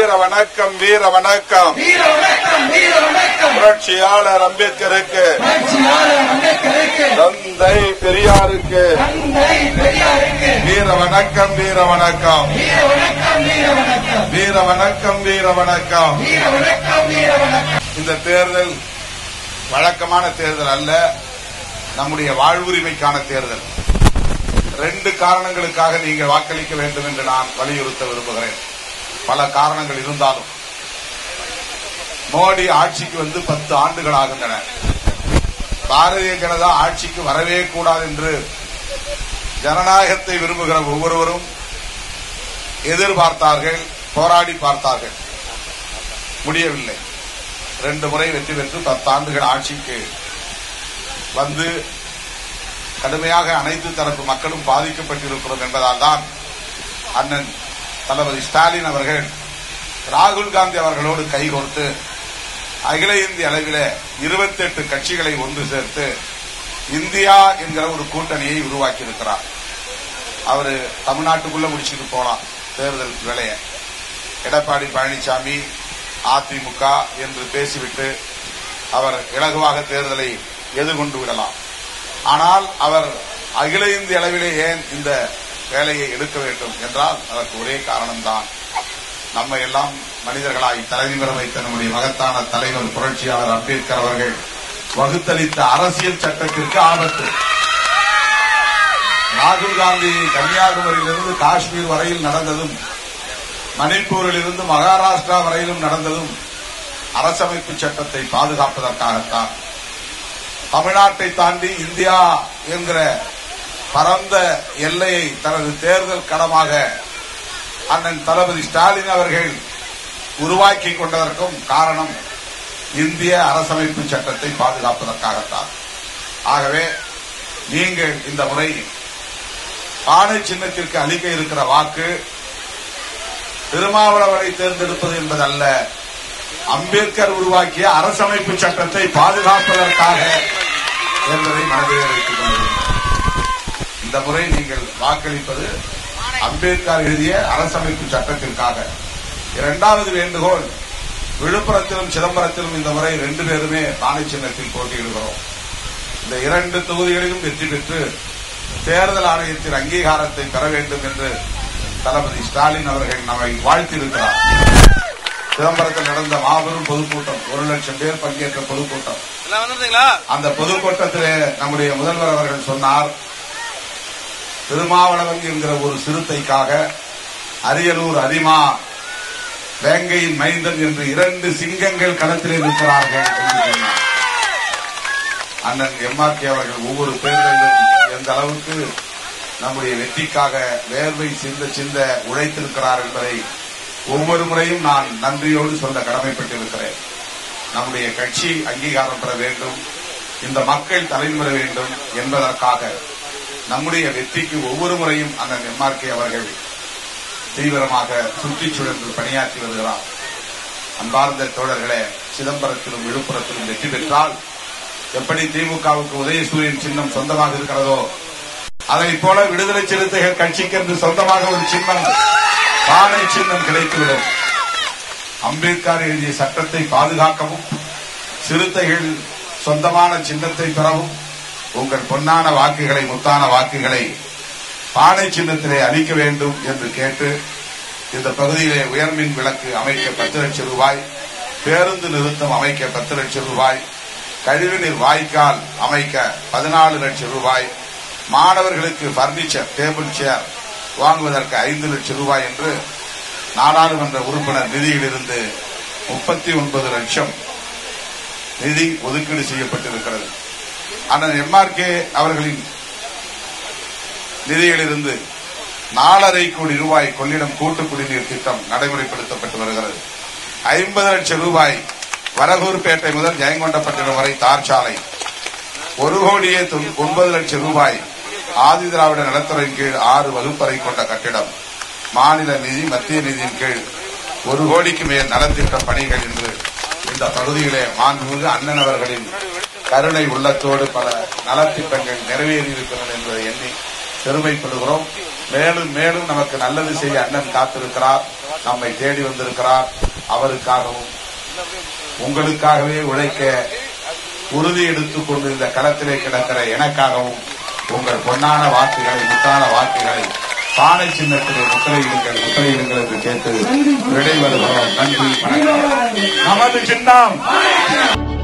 வீர வணக்கம் வீர வணக்கம் வீர வணக்கம் வீர வணக்கம் புரட்சியாளர் அம்பேத்கருக்கு புரட்சியாளர் அம்பேத்கருக்கு தந்தை பெரியாருக்கு தந்தை பெரியாருக்கு வீர வணக்கம் வீர வணக்கம் வீர வணக்கம் வீர வணக்கம் வீர வணக்கம் வீர வணக்கம் வீர வணக்கம் வீர வணக்கம் இந்த தேர்தல் வழக்கமான தேர்தல் அல்ல நம்முடைய வாழ்வுரிமைக்கான தேர்தல் ரெண்டு காரணங்களுக்காக நீங்கள் வாக்களிக்க வேண்டும் என்று நான் வலியுறுத்த விரும்புகிறேன் பல காரணங்கள் இருந்தாலும் மோடி ஆட்சிக்கு வந்து பத்து ஆண்டுகள் ஆகின்றன பாரதிய ஜனதா ஆட்சிக்கு வரவே கூடாது என்று ஜனநாயகத்தை விரும்புகிற ஒவ்வொருவரும் எதிர்பார்த்தார்கள் போராடி பார்த்தார்கள் முடியவில்லை ரெண்டு முறை வெற்றி பெற்று பத்தாண்டுகள் ஆட்சிக்கு வந்து கடுமையாக அனைத்து தரப்பு மக்களும் பாதிக்கப்பட்டிருக்கிறோம் என்பதால் தான் அண்ணன் தளபதி ஸ்டாலின் அவர்கள் ராகுல் காந்தி அவர்களோடு கைகோர்த்து அகில இந்திய அளவில் இருபத்தி எட்டு கட்சிகளை ஒன்று சேர்த்து இந்தியா என்கிற ஒரு கூட்டணியை உருவாக்கி இருக்கிறார் அவரு தமிழ்நாட்டுக்குள்ள முடிச்சுட்டு போலாம் தேர்தல் வேலையை எடப்பாடி பழனிசாமி அதிமுக என்று பேசிவிட்டு அவர் இலகுவாக தேர்தலை எதிர்கொண்டு விடலாம் ஆனால் அவர் அகில இந்திய அளவிலே ஏன் இந்த வேலையை எடுக்க வேண்டும் என்றால் அதற்கு ஒரே காரணம்தான் நம்ம எல்லாம் மனிதர்களாய் தலைநிமிர வைத்த நம்முடைய மகத்தான தலைவர் புரட்சியாளர் அம்பேத்கர் அவர்கள் வகுத்தளித்த அரசியல் சட்டத்திற்கு ஆபத்து ராகுல் காந்தி கன்னியாகுமரியிலிருந்து காஷ்மீர் வரையில் நடந்ததும் மணிப்பூரில் இருந்து மகாராஷ்டிரா வரையிலும் நடந்ததும் அரசமைப்பு சட்டத்தை பாதுகாப்பதற்காகத்தான் தமிழ்நாட்டை தாண்டி இந்தியா என்கிற பரந்த எல்லையை தனது தேர்தல் களமாக அண்ணன் தளபதி ஸ்டாலின் அவர்கள் உருவாக்கி கொண்டதற்கும் காரணம் இந்திய அரசமைப்பு சட்டத்தை பாதுகாப்பதற்காகத்தான் ஆகவே நீங்கள் இந்த முறை பானை சின்னத்திற்கு அளிக்க இருக்கிற வாக்கு திருமாவளவரை தேர்ந்தெடுப்பது என்பதல்ல அம்பேத்கர் உருவாக்கிய அரசமைப்பு சட்டத்தை பாதுகாப்பதற்காக என்பதை மனதிலே வைத்துக் கொள்கிறேன் இந்த முறை நீங்கள் வாக்களிப்பது அம்பேத்கர் எழுதிய அரசமைப்பு சட்டத்திற்காக இரண்டாவது வேண்டுகோள் விழுப்புரத்திலும் சிதம்பரத்திலும் இந்த முறை ரெண்டு பேருமே பானை சின்னத்தில் போட்டியிடுகிறோம் இந்த இரண்டு தொகுதிகளிலும் வெற்றி பெற்று தேர்தல் ஆணையத்தின் அங்கீகாரத்தை பெற வேண்டும் என்று தளபதி ஸ்டாலின் அவர்கள் நம்மை வாழ்த்தியிருக்கிறார் சிதம்பரத்தில் நடந்த மாபெரும் பொதுக்கூட்டம் ஒரு லட்சம் பேர் பங்கேற்ற பொதுக்கூட்டம் எல்லாம் வந்துருந்தீங்களா அந்த பொதுக்கூட்டத்திலே நம்முடைய முதல்வர் அவர்கள் சொன்னார் திருமாவளவன் என்கிற ஒரு சிறுத்தைக்காக அரியலூர் அரிமா வேங்கையின் மைந்தன் என்று இரண்டு சிங்கங்கள் களத்திலே நிற்கிறார்கள் என்று சொன்னார் அண்ணன் எம்ஆர்கே அவர்கள் ஒவ்வொரு தேர்தலிலும் எந்த அளவுக்கு நம்முடைய வெற்றிக்காக வேர்வை சிந்த சிந்த உழைத்திருக்கிறார் என்பதை ஒவ்வொரு முறையும் நான் நன்றியோடு சொல்ல கடமைப்பட்டிருக்கிறேன் நம்முடைய கட்சி அங்கீகாரம் பெற வேண்டும் இந்த மக்கள் தலைமுறை வேண்டும் என்பதற்காக நம்முடைய வெற்றிக்கு ஒவ்வொரு முறையும் அண்ணன் எம்ஆர்கே அவர்கள் தீவிரமாக சுற்றிச் சுழன்று பணியாற்றி வருகிறார் அன்பார்ந்த தோழர்களே சிதம்பரத்திலும் விழுப்புரத்திலும் வெற்றி பெற்றால் எப்படி திமுகவுக்கு உதயசூரியன் சின்னம் சொந்தமாக இருக்கிறதோ அதைப் போல விடுதலை சிறுத்தைகள் கட்சிக்கு என்று சொந்தமாக ஒரு சின்னம் பானை சின்னம் கிடைத்துவிடும் அம்பேத்கர் எழுதிய சட்டத்தை பாதுகாக்கவும் சிறுத்தைகள் சொந்தமான சின்னத்தை பெறவும் உங்கள் பொன்னான வாக்குகளை முத்தான வாக்குகளை பானை சின்னத்திலே அளிக்க வேண்டும் என்று கேட்டு இந்த பகுதியிலே உயர்மின் விளக்கு அமைக்க பத்து லட்சம் ரூபாய் பேருந்து நிறுத்தம் அமைக்க பத்து லட்சம் ரூபாய் கழிவுநீர் வாய்க்கால் அமைக்க பதினாலு லட்சம் ரூபாய் மாணவர்களுக்கு பர்னிச்சர் டேபிள் சேர் வாங்குவதற்கு ஐந்து லட்சம் ரூபாய் என்று நாடாளுமன்ற உறுப்பினர் நிதியிலிருந்து முப்பத்தி ஒன்பது லட்சம் நிதி ஒதுக்கீடு செய்யப்பட்டிருக்கிறது அண்ணன் எம்ஆர்கே அவர்களின் நிதியிலிருந்து நாலரை கோடி ரூபாய் கொள்ளிடம் கூட்டு குடிநீர் திட்டம் நடைமுறைப்படுத்தப்பட்டு வருகிறது ஐம்பது லட்சம் ரூபாய் வரகூர்பேட்டை முதல் ஜெயங்கொண்டப்பட்டினம் வரை தார் சாலை ஒரு கோடியே தொன்- ஒன்பது லட்சம் ரூபாய் ஆதி திராவிட நலத்துறையின் கீழ் ஆறு வகுப்பறை கொண்ட கட்டிடம் மாநில நிதி மத்திய நிதியின் கீழ் ஒரு கோடிக்கு மேல் நலத்திட்ட பணிகள் என்று இந்த பகுதியிலே மாண்புமிகு அண்ணன் அவர்களின் கருணை உள்ளத்தோடு பல நலத்திட்டங்கள் நிறைவேறியிருக்கிறது என்பதை எண்ணி பெருமைப்படுகிறோம் மேலும் மேலும் நமக்கு நல்லது செய்ய அண்ணன் காத்திருக்கிறார் நம்மை தேடி வந்திருக்கிறார் அவருக்காகவும் உங்களுக்காகவே உழைக்க உறுதி எடுத்துக் கொண்டு இந்த களத்திலே கிடக்கிற எனக்காகவும் உங்கள் பொன்னான வாக்குகளை முத்தான வாக்குகளை பானை சின்னத்திலே முத்திரையிடுங்கள் முத்திரையிடுங்கள் என்று கேட்டு விடைபெறுகிறோம் நன்றி வணக்கம் நமது சின்னம்